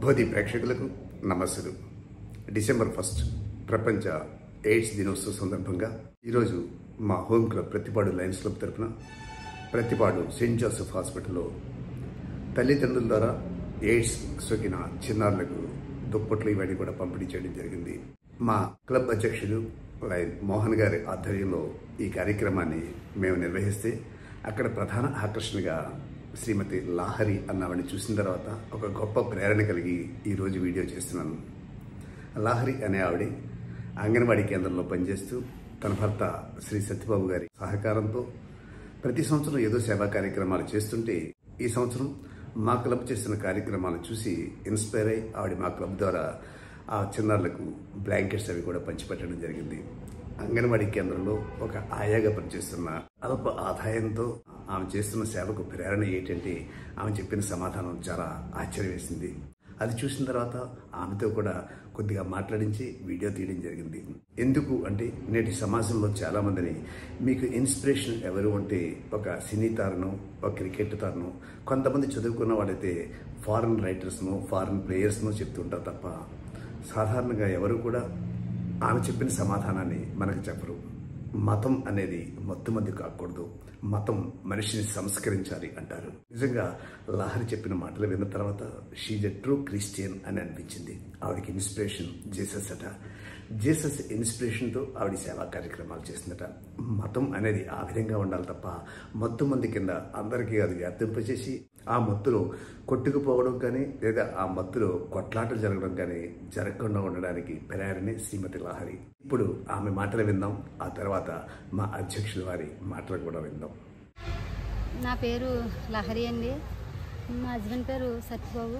భోది ప్రేక్షకులకు నమస్సులు December first ప్రపంచ ఎయిడ్స్ దినోత్సవ సందర్భంగా ఈరోజు మా home club Prathipadu Lions Club తరపున ప్రతిపాడు సెయింట్ జోసెఫ్ హాస్పిటల్లో తల్లిదండ్రుల ద్వారా ఎయిడ్స్ సోకిన చిన్నారులకు దుప్పట్లు ఇవన్నీ కూడా పంపిణీ చేయడం జరిగింది మా క్లబ్ అధ్యక్షులు లయన్ మోహన్ గారి ఆధ్వర్యంలో ఈ కార్యక్రమాన్ని మేము నిర్వహిస్తే అక్కడ ప్రధాన ఆకర్షణగా శ్రీమతి లాహరి అన్నామని చూసిన తర్వాత ఒక గొప్ప ప్రేరణ కలిగి ఈరోజు వీడియో చేస్తున్నాను లాహరి అనే ఆవిడ అంగన్వాడీ కేంద్రంలో పనిచేస్తూ తన భర్త శ్రీ సత్యబాబు గారి సహకారంతో ప్రతి సంవత్సరం ఏదో సేవా కార్యక్రమాలు చేస్తుంటే ఈ సంవత్సరం మా క్లబ్ చేస్తున్న కార్యక్రమాలను చూసి ఇన్స్పైర్ అయి ఆవిడ మా క్లబ్ ద్వారా ఆ చిన్నారులకు బ్లాంకెట్స్ అవి కూడా పంచిపెట్టడం జరిగింది అంగన్వాడీ కేంద్రంలో ఒక ఆయాగా పనిచేస్తున్న అల్ప ఆదాయంతో ఆమె చేస్తున్న సేవకు ప్రేరణ ఏంటంటే ఆమె చెప్పిన సమాధానం చాలా ఆశ్చర్యం వేసింది అది చూసిన తర్వాత ఆమెతో కూడా కొద్దిగా మాట్లాడించి వీడియో తీయడం జరిగింది ఎందుకు అంటే నేటి సమాజంలో చాలా మందిని మీకు ఇన్స్పిరేషన్ ఎవరు అంటే ఒక సినీ తారను ఒక క్రికెట్ తారను కొంతమంది చదువుకున్న వాళ్ళైతే ఫారెన్ రైటర్స్ను ఫారెన్ ప్లేయర్స్ను చెప్తుంటారు తప్ప సాధారణంగా ఎవరు కూడా ఆమె చెప్పిన సమాధానాన్ని మనకు చెప్పరు మతం అనేది మొత్తుమంది కాకూడదు మతం మనిషిని సంస్కరించాలి అంటారు నిజంగా లహరి చెప్పిన మాటలు విన్న తర్వాత షీజ్ ఎ ట్రూ క్రిస్టియన్ అని అనిపించింది ఆవిడకి ఇన్స్పిరేషన్ జీసస్ అట జీసస్ ఇన్స్పిరేషన్తో ఆవిడ సేవా కార్యక్రమాలు చేసిందట మతం అనేది ఆ విధంగా ఉండాలి తప్ప మత్తు మంది కింద అందరికీ అది వ్యాప్తింపచేసి ఆ మత్తులో కొట్టుకుపోవడం కానీ లేదా ఆ మత్తులో కొట్లాటలు జరగడం కానీ జరగకుండా ఉండడానికి ప్రేరణే శ్రీమతి లహరి ఇప్పుడు ఆమె మాటలు విందాం ఆ తర్వాత మా అధ్యక్షుల వారి మాటలు కూడా విందాం నా పేరు లహరి అండి మా హస్బెండ్ పేరు సత్యబాబు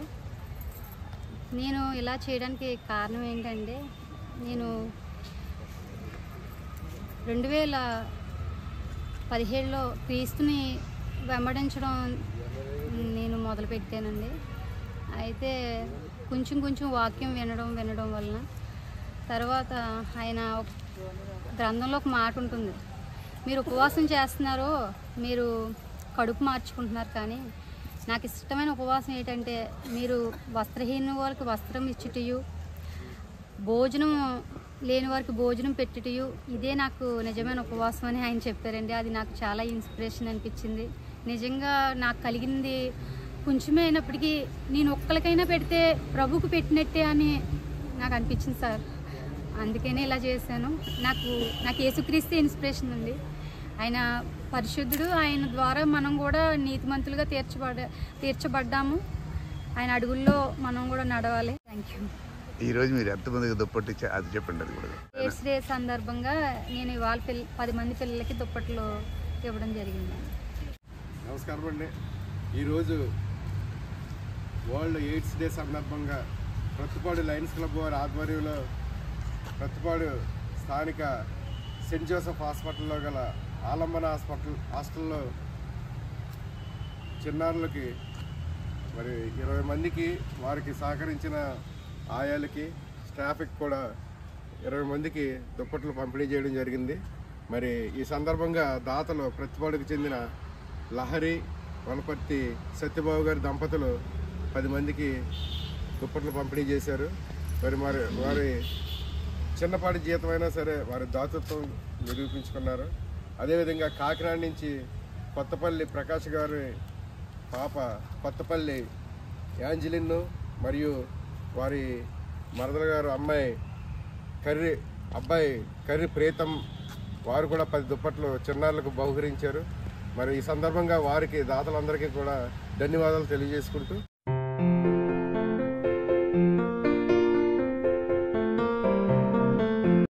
నేను ఇలా చేయడానికి కారణం ఏంటంటే నేను రెండు వేల పదిహేడులో క్రీస్తుని వెంబడించడం నేను మొదలుపెట్టానండి అయితే కొంచెం కొంచెం వాక్యం వినడం వినడం వలన తర్వాత ఆయన ఒక- గ్రంథంలో ఒక మాట ఉంటుంది మీరు ఉపవాసం చేస్తున్నారు మీరు కడుపు మార్చుకుంటున్నారు కానీ నాకు ఇష్టమైన ఉపవాసం ఏంటంటే మీరు వస్త్రహీన వాళ్ళకి వస్త్రం ఇచ్చుటయు భోజనం లేని వారికి భోజనం పెట్టుటయు ఇదే నాకు నిజమైన ఉపవాసం అని ఆయన చెప్పారండి అది నాకు చాలా ఇన్స్పిరేషన్ అనిపించింది నిజంగా నాకు కలిగింది కొంచెమే అయినప్పటికీ నేను ఒక్కరికైనా పెడితే ప్రభుకు పెట్టినట్టే అని నాకు అనిపించింది సార్ అందుకనే ఇలా చేశాను నాకు నాకు యేసుక్రీస్తే ఇన్స్పిరేషన్ ఉంది ఆయన పరిశుద్ధుడు ఆయన ద్వారా మనం కూడా నీతిమంతులుగా తీర్చబడ తీర్చబడ్డాము ఆయన అడుగుల్లో మనం కూడా నడవాలి థ్యాంక్ యూ ఈ రోజు మీరు ఎంతమందికి దుప్పటి అది చెప్పండి అది కూడా ఎయిడ్స్ డే సందర్భంగా నేను ఇవాళ పిల్ల పది మంది పిల్లలకి దుప్పట్లు ఇవ్వడం జరిగింది నమస్కారం అండి ఈరోజు వరల్డ్ ఎయిడ్స్ డే సందర్భంగా ప్రతిపాడు లయన్స్ క్లబ్ వారి ఆధ్వర్యంలో ప్రతిపాడు స్థానిక సెయింట్ జోసెఫ్ హాస్పిటల్లో గల ఆలంబన హాస్పిటల్ హాస్టల్లో చిన్నారులకి మరి ఇరవై మందికి వారికి సహకరించిన ఆయాలకి స్టాఫ్కి కూడా ఇరవై మందికి దుప్పట్లు పంపిణీ చేయడం జరిగింది మరి ఈ సందర్భంగా దాతలు ప్రతిపాడుకు చెందిన లహరి వనపర్తి సత్యబాబు గారి దంపతులు పది మందికి దుప్పట్లు పంపిణీ చేశారు మరి మరి వారి చిన్నపాటి జీతమైనా సరే వారి దాతృత్వం నిరూపించుకున్నారు అదేవిధంగా కాకినాడ నుంచి కొత్తపల్లి ప్రకాష్ గారి పాప కొత్తపల్లి యాంజలిన్ మరియు వారి మరదల గారు అమ్మాయి కర్రి అబ్బాయి కర్రి ప్రీతం వారు కూడా పది దుప్పట్లు చిన్నారులకు బహుకరించారు మరి ఈ సందర్భంగా వారికి దాతలందరికీ కూడా ధన్యవాదాలు తెలియజేసుకుంటూ